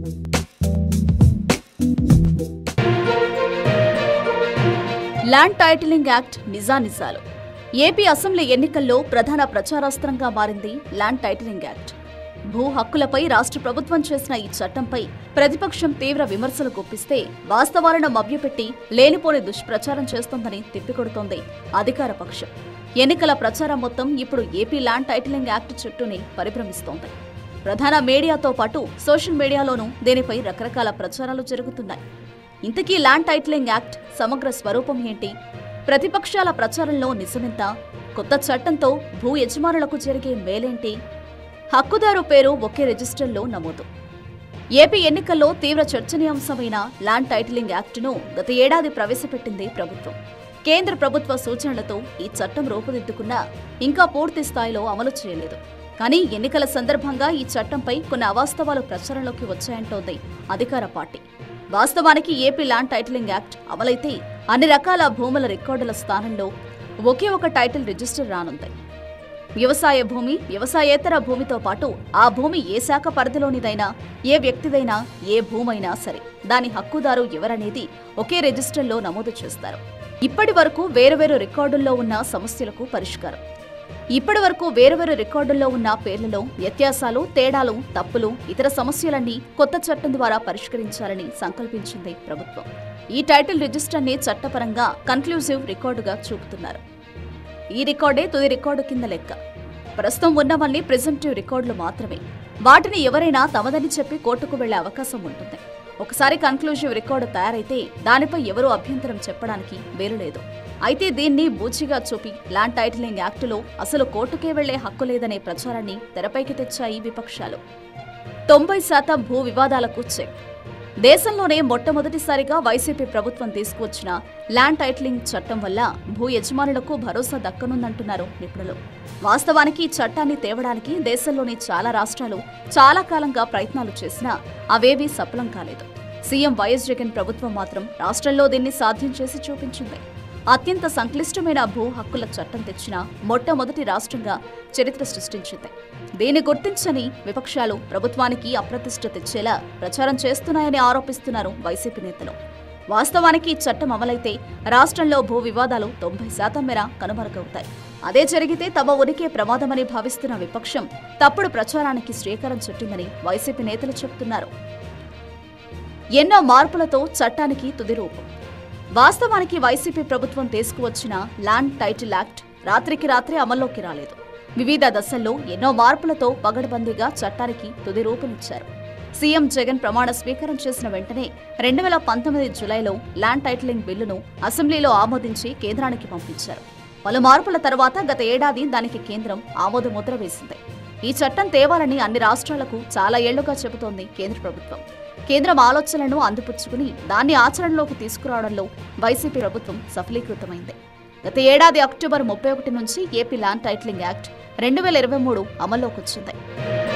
land titling act నిజానిజాలు AP assembly ఎన్నికల్లో ప్రధాన ప్రచారాస్త్రంగా మారింది ల్యాండ్ టైటిలింగ్ యాక్ట్ భూ హక్కులపై రాష్ట్ర ప్రభుత్వం చేసిన ఈ చట్టంపై ప్రతిపక్షం తీవ్ర విమర్శలు గుప్పిస్తే వాస్తవాలను మభ్యపెట్టి లేనిపోని దుష్ప్రచారం చేస్తోందని తిప్పికొడుతోంది అధికార పక్షం ఎన్నికల ప్రచారం మొత్తం ఇప్పుడు ఏపీ ల్యాండ్ టైటిలింగ్ యాక్ట్ చుట్టూనే పరిభ్రమిస్తోంది ప్రధాన మీడియాతో పాటు సోషల్ మీడియాలోనూ దీనిపై రకరకాల ప్రచారాలు జరుగుతున్నాయి ఇంతకీ ల్యాండ్ టైటిలింగ్ యాక్ట్ సమగ్ర స్వరూపం ఏంటి ప్రతిపక్షాల ప్రచారంలో నిజమెంత కొత్త చట్టంతో భూ యజమానులకు జరిగే మేలేంటి హక్కుదారు పేరు ఒకే రిజిస్టర్లో నమోదు ఏపీ ఎన్నికల్లో తీవ్ర చర్చనీయాంశమైన ల్యాండ్ టైటిలింగ్ యాక్టును గత ఏడాది ప్రవేశపెట్టింది ప్రభుత్వం కేంద్ర ప్రభుత్వ సూచనలతో ఈ చట్టం రూపుదిద్దుకున్నా ఇంకా పూర్తి స్థాయిలో అమలు చేయలేదు కానీ ఎన్నికల సందర్భంగా ఈ చట్టంపై కొన్ని అవాస్తవాలు ప్రచారంలోకి వచ్చాయంటోంది అధికార పార్టీ వాస్తవానికి ఏపీ ల్యాండ్ టైటిలింగ్ యాక్ట్ అమలైతే అన్ని రకాల భూముల రికార్డుల స్థానంలో ఒకే ఒక టైటిల్ రిజిస్టర్ రానుంది వ్యవసాయ భూమి వ్యవసాయేతర భూమితో పాటు ఆ భూమి ఏ శాఖ పరిధిలోనిదైనా ఏ వ్యక్తిదైనా ఏ భూమైనా సరే దాని హక్కుదారు ఎవరనేది ఒకే రిజిస్టర్లో నమోదు చేస్తారు ఇప్పటి వరకు వేరువేరు రికార్డుల్లో ఉన్న సమస్యలకు పరిష్కారం ఇప్పటి వరకు వేరువేరు రికార్డుల్లో ఉన్న పేర్లలో వ్యత్యాసాలు తేడాలు తప్పులు ఇతర సమస్యలన్నీ కొత్త చట్టం ద్వారా పరిష్కరించాలని సంకల్పించింది ప్రభుత్వం ఈ టైటిల్ రిజిస్టర్ని చట్టపరంగా కన్క్లూజివ్ రికార్డుగా చూపుతున్నారు ఈ రికార్డే తుది రికార్డు కింద లెక్క ప్రస్తుతం ఉన్నవన్నీ ప్రిజెంటివ్ రికార్డులు మాత్రమే వాటిని ఎవరైనా తమదని చెప్పి కోర్టుకు వెళ్లే అవకాశం ఉంటుంది ఒకసారి కన్క్లూజివ్ రికార్డు తయారైతే దానిపై ఎవరూ అభ్యంతరం చెప్పడానికి వేలు లేదు అయితే దీన్ని బూచిగా చూపి ల్యాండ్ టైటిలింగ్ యాక్టులో అసలు కోర్టుకే వెళ్లే హక్కు లేదనే ప్రచారాన్ని తెరపైకి తెచ్చాయి విపక్షాలు తొంభై శాతం భూ వివాదాలకు చెక్ దేశంలోనే మొట్టమొదటిసారిగా వైసీపీ ప్రభుత్వం తీసుకువచ్చిన ల్యాండ్ టైటిలింగ్ చట్టం వల్ల భూ యజమానులకు భరోసా దక్కనుందంటున్నారు నిపుణులు వాస్తవానికి ఈ చట్టాన్ని తేవడానికి దేశంలోని చాలా రాష్ట్రాలు చాలా కాలంగా ప్రయత్నాలు చేసినా అవేవీ సఫలం కాలేదు సీఎం వైఎస్ జగన్ ప్రభుత్వం మాత్రం రాష్ట్రంలో దీన్ని సాధ్యం చేసి చూపించింది అత్యంత సంక్లిష్టమైన భూ హక్కుల చట్టం తెచ్చిన మొట్టమొదటి రాష్ట్రంగా చరిత్ర సృష్టించింది దీన్ని గుర్తించని విపక్షాలు ప్రభుత్వానికి అప్రతిష్ట తెచ్చేలా ప్రచారం చేస్తున్నాయని ఆరోపిస్తున్నారు వైసీపీ నేతలు వాస్తవానికి ఈ చట్టం అమలైతే రాష్ట్రంలో భూ వివాదాలు తొంభై శాతం మేర కనుమరుగవుతాయి అదే జరిగితే తమ ఉనికి ప్రమాదమని భావిస్తున్న విపక్షం తప్పుడు ప్రచారానికి శ్రీకారం చుట్టిందని వైసీపీ నేతలు చెబుతున్నారు ఎన్నో మార్పులతో చట్టానికి తుది రూపం వాస్తవానికి వైసీపీ ప్రభుత్వం తీసుకువచ్చిన ల్యాండ్ టైటిల్ యాక్ట్ రాత్రికి రాత్రే అమల్లోకి రాలేదు వివిధ దశల్లో ఎన్నో మార్పులతో పగడబందీగా చట్టానికి తుది రూపమిచ్చారు సీఎం జగన్ ప్రమాణ స్వీకారం చేసిన వెంటనే రెండు వేల పంతొమ్మిది జులైలో ల్యాండ్ టైటిలింగ్ బిల్లును అసెంబ్లీలో ఆమోదించి కేంద్రానికి పంపించారు పలు మార్పుల తర్వాత గత ఏడాది దానికి కేంద్రం ఆమోద ముద్ర వేసింది ఈ చట్టం తేవాలని అన్ని రాష్ట్రాలకు చాలా ఏళ్లుగా చెబుతోంది కేంద్ర ప్రభుత్వం కేంద్రం ఆలోచనలను అందిపుచ్చుకుని దాన్ని ఆచరణలోకి తీసుకురావడంలో వైసీపీ ప్రభుత్వం సఫలీకృతమైంది గత ఏడాది అక్టోబర్ ముప్పై ఒకటి నుంచి ఏపీ ల్యాండ్ టైటిలింగ్ యాక్ట్ రెండు వేల ఇరవై మూడు అమల్లోకి వచ్చింది